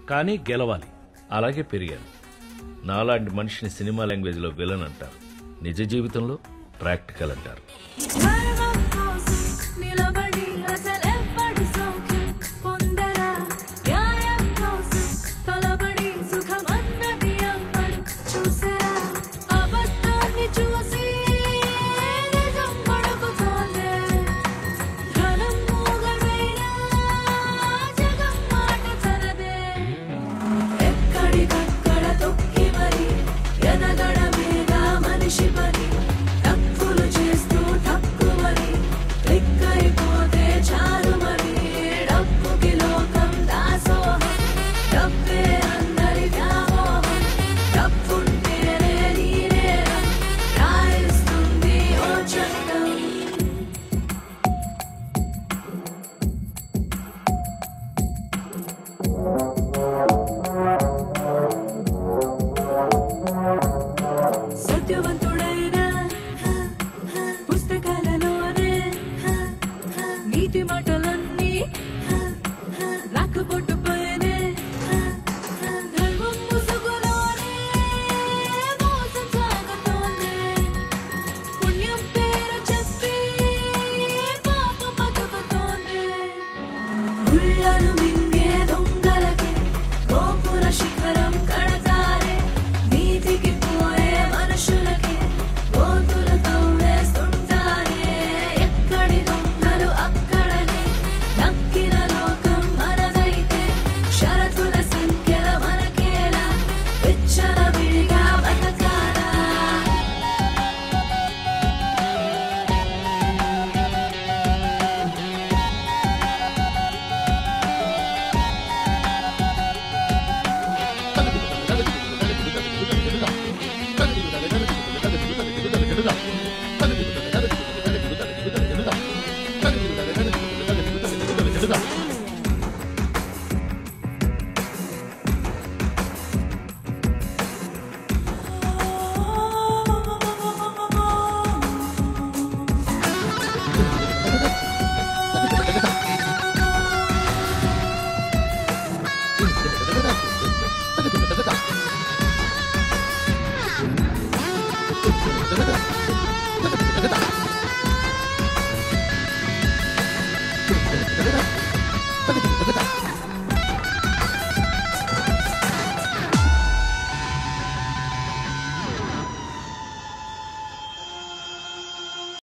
కానీ గెలవాలి అలాగే పెరిగాను నాలాంటి మనిషిని సినిమా లాంగ్వేజ్లో విలన్ అంటారు నిజ జీవితంలో ప్రాక్టికల్ అంటారు ధర్మం కోసం నిలబడి అసలెవ్వడి సౌఖ్యం పొందరా న్యాయం కోసం తలబడి సుఖమన్నది అవ్వడు చూసారా అబద్ధాన్ని చూసి నిజం పడుకుతోంది ధనం మూగదైనా జగం మాట తనదే ఎక్కడికక్కడ తొక్కి మరి ఎదగడమేగా మనిషి పని తప్పులు చేస్తూ తక్కువని క్లిక్ అయిపోతే చాలు మరి డబ్బుకి లోకం దాసోహం డబ్బే అందరి వ్యామోహం డబ్బుంటేనే నీనేరం రాయిస్తుంది ఓ చట్టం సత్యవంతుడైన పుస్తకాలలోనే నీతి మాటలన్నీ నాకు పొట్టు